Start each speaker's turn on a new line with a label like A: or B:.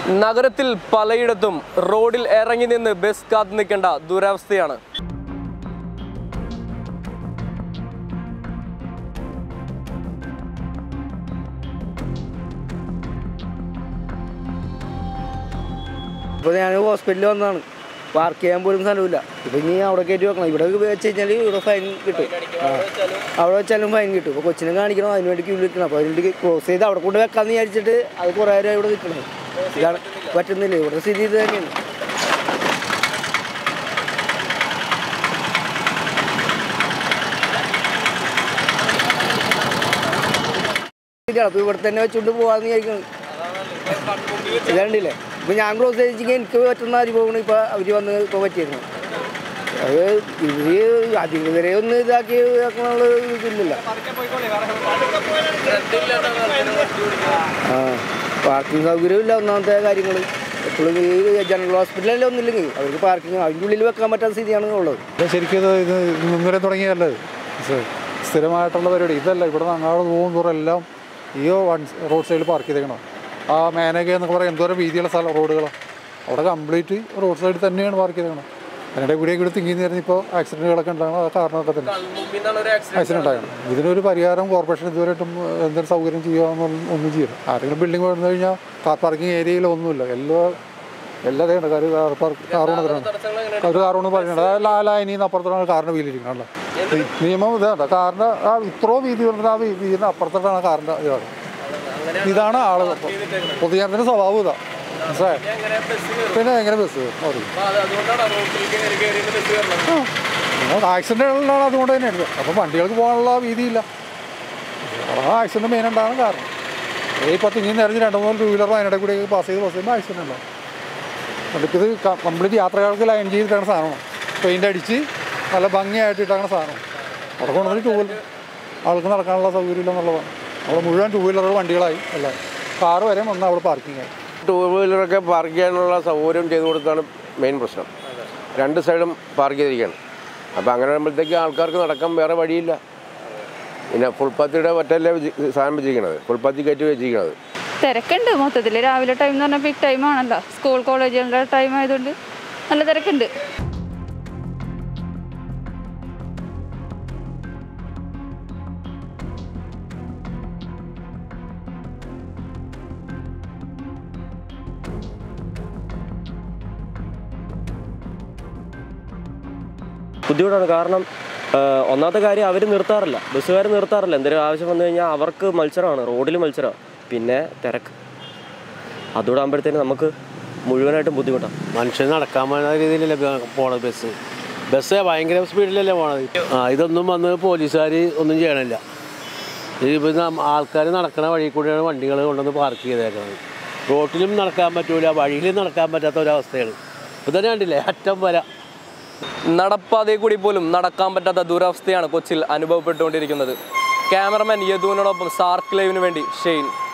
A: നഗരത്തിൽ പലയിടത്തും റോഡിൽ ഇറങ്ങി നിന്ന് ബസ് കാത്തു നിൽക്കേണ്ട ദുരവസ്ഥയാണ്
B: ഇപ്പോൾ ഞാൻ ഹോസ്പിറ്റലിൽ വന്നതാണ് പാർക്ക് ചെയ്യാൻ പോലും സ്ഥലമില്ല ഇപ്പം ഇനി അവിടെ കയറ്റി വെക്കണം ഇവിടെ വെച്ച് കഴിഞ്ഞാൽ ഇവിടെ ഫൈൻ കിട്ടും ആ. അവിടെ വെച്ചാലും ഫൈൻ കിട്ടും ഇപ്പോൾ കൊച്ചിനെ കാണിക്കണം അതിന് വേണ്ടി ക്യൂ നിൽക്കണം അപ്പോൾ അതിന് ക്രോസ് ചെയ്ത് അവിടെ കൊണ്ട് വെക്കാമെന്ന് വിചാരിച്ചിട്ട് അത് കുറേ നേരം ഇവിടെ നിൽക്കണം ഇതാണ് പറ്റുന്നില്ല ഇവിടെ സ്ഥിതി ഇത് തന്നെയാണ് അപ്പോൾ ഇവിടെ തന്നെ വെച്ചുകൊണ്ട് പോകാമെന്ന് വിചാരിക്കണം ഇതാണ്ടില്ലേ ഇപ്പൊ ഞാൻ ക്രോസ് ചെയ്തെങ്കിൽ എനിക്ക് പറ്റുന്ന അനുഭവമാണ് ഇപ്പൊ അവര് വന്ന് ഇപ്പൊ പറ്റിയിരുന്നു അത് ഇവര് അധികൃതരെ ഒന്ന് ഇതാക്കി ഇതാക്കാനുള്ള ഇതില്ല ആ പാർക്കിംഗ് സൗകര്യം ഇല്ല ഒന്നാമത്തെ കാര്യങ്ങൾ എപ്പോഴും ഈ ജനറൽ ഹോസ്പിറ്റലല്ലേ ഒന്നുമില്ലെങ്കിൽ അവർക്ക് പാർക്കിംഗ് അതിൻ്റെ ഉള്ളിൽ വെക്കാൻ പറ്റാത്ത സ്ഥിതിയാണ് ഉള്ളത്
C: ഇത് ശരിക്കും ഇത് ഇത് ഇന്നലെ തുടങ്ങിയല്ലേ ഇത് സ്ഥിരമായിട്ടുള്ള പരിപാടി ഇതല്ല ഇവിടെ നിന്ന് അങ്ങോട്ട് പോകും തോറും എല്ലാം ഈ വൺ റോഡ് സൈഡിൽ പാർക്ക് ചെയ്തേക്കണം ആ മേനക എന്നൊക്കെ പറയാം എന്തോരം വീതിയുള്ള സ്ഥലം റോഡുകളാണ് അവിടെ കംപ്ലീറ്റ് റോഡ് സൈഡിൽ തന്നെയാണ് പാർക്ക് ചെയ്തേക്കണം അതിനിടെ കൂടെ ഇവിടെ തിങ്ങി നേരുന്ന ഇപ്പോൾ ആക്സിഡൻറ്റുകളൊക്കെ ഉണ്ടാകണം ആ കാരണമൊക്കെ തന്നെ ആക്സിഡൻ്റ് ആകണം ഇതിനൊരു പരിഹാരം കോർപ്പറേഷൻ ഇതുവരെയായിട്ടും എന്തെങ്കിലും സൗകര്യം ചെയ്യുകയെന്നൊന്നും ഒന്നും ചെയ്യണം ആരെങ്കിലും ബിൽഡിംഗ് വന്നു കഴിഞ്ഞാൽ കാർ പാർക്കിംഗ് ഏരിയയിൽ ഒന്നുമില്ല എല്ലാ എല്ലാ ഇതുണ്ട് കാർ കാർ പാർക്ക് കാറുകൊണ്ട് ഒരു കാറുകൊണ്ട് പറയുന്നത് അതായത് ആ ലൈനിൽ നിന്ന് അപ്പുറത്താണ് കാറിൻ്റെ വീലിരിക്കണല്ലോ നിയമം ഇതാണ് കാറിൻ്റെ ആ ഇത്രയോ വീതി വരുന്നത് ആ വീ- വീടിന് അപ്പുറത്തോട്ടാണ് കാറിൻ്റെ ഇതാണ് ഇതാണ് ആള് പൊതുജനത്തിൻ്റെ സ്വഭാവം ഇതാ മനസ്സിലായോ പിന്നെ എങ്ങനെ ബസ് ഓടി ആക്സിഡൻറ്റുകളാണ് അതുകൊണ്ട് തന്നെ എടുത്തത് അപ്പം വണ്ടികൾക്ക് പോകാനുള്ള വീതിയില്ല ആ ആക്സിഡൻറ്റ് മെയിൻ ഉണ്ടാകാൻ കാരണം ഈ പത്ത് ഇങ്ങനെ നിറഞ്ഞ് രണ്ട് മൂന്ന് ടൂ വീലർ അതിനിടെ കൂടി പാസ് ചെയ്ത് പാസ് ചെയ്യുമ്പോൾ ആക്സിഡൻറ്റ് ഉണ്ടാവും എന്നിട്ട് ഇത് കംപ്ലീറ്റ് യാത്രക്കാർക്ക് ലൈൻ ചെയ്തിട്ടാണ് സാധനമാണ് പെയിൻ്റ് അടിച്ച് നല്ല ഭംഗിയായിട്ട് ഇട്ടാണ് സാധനം അവിടെ കൊണ്ടുവന്നിട്ട് ടൂ വീലർ ആൾക്ക് നടക്കാനുള്ള സൗകര്യം ഇല്ല എന്നുള്ളതാണ് അവിടെ മുഴുവൻ ടൂ വീലറുകൾ വണ്ടികളായി എല്ലാം കാറ് വരെ വന്ന് അവിടെ പാർക്കിംഗ് ആയി
D: ടൂ വീലറൊക്കെ പാർക്ക് ചെയ്യാനുള്ള സൗകര്യം ചെയ്തു കൊടുത്താണ് മെയിൻ പ്രശ്നം രണ്ട് സൈഡും പാർക്ക് ചെയ്തിരിക്കുകയാണ് അപ്പോൾ അങ്ങനെ വരുമ്പോഴത്തേക്ക് ആൾക്കാർക്ക് നടക്കാൻ വേറെ വഴിയില്ല പിന്നെ ഫുൾപാത്തിയുടെ ഒറ്റല്ലേ സാധനം വെച്ചിരിക്കണത് ഫുൾപാത്തി കയറ്റി വെച്ചിരിക്കണത്
E: തിരക്കുണ്ട് മൊത്തത്തിൽ രാവിലെ ടൈം എന്ന് പറഞ്ഞാൽ പീക്ക് ടൈം ആണല്ലോ സ്കൂൾ കോളേജുകളുടെ ടൈം ആയതുകൊണ്ട് നല്ല തിരക്കുണ്ട്
F: ബുദ്ധിമുട്ടാണ് കാരണം ആ, ഒന്നാമത്തെ കാര്യം അവർ നിർത്താറില്ല ബസ്സുകാർ നിർത്താറില്ല എന്തെങ്കിലും ആവശ്യം വന്നു കഴിഞ്ഞാൽ അവർക്ക് മത്സരമാണ് റോഡിൽ മത്സരമാണ് പിന്നെ തിരക്ക് അതുകൂടെ ആകുമ്പോഴത്തേന് നമുക്ക് മുഴുവനായിട്ടും ബുദ്ധിമുട്ടാണ്
G: മനുഷ്യൻ നടക്കാൻ പോകുന്ന രീതിയിലല്ലേ ബ- പോണത് ബസ് ബസ് ഭയങ്കര സ്പീഡിലല്ലേ പോണത് ആ ഇതൊന്നും വന്ന് പോലീസുകാർ ഒന്നും ചെയ്യണില്ല ഇപ്പം ആൾക്കാർ നടക്കണ വഴി കൂടെയാണ് വണ്ടികൾ കൊണ്ടുവന്ന് പാർക്ക് ചെയ്തേക്കുന്നത് റോട്ടിലും നടക്കാൻ പറ്റൂല വഴിയിലും നടക്കാൻ പറ്റാത്ത ഒരവസ്ഥയാണ് ഇപ്പം തന്നെ കണ്ടില്ലേ അറ്റം വര
A: നടപ്പാതയിൽ കൂടി പോലും നടക്കാൻ പറ്റാത്ത ദുരവസ്ഥയാണ് കൊച്ചിയിൽ അനുഭവപ്പെട്ടുകൊണ്ടിരിക്കുന്നത് ക്യാമറമാൻ യദുവിനോടൊപ്പം സാർക്ക് ലൈവിന് വേണ്ടി ഷെയ്ൻ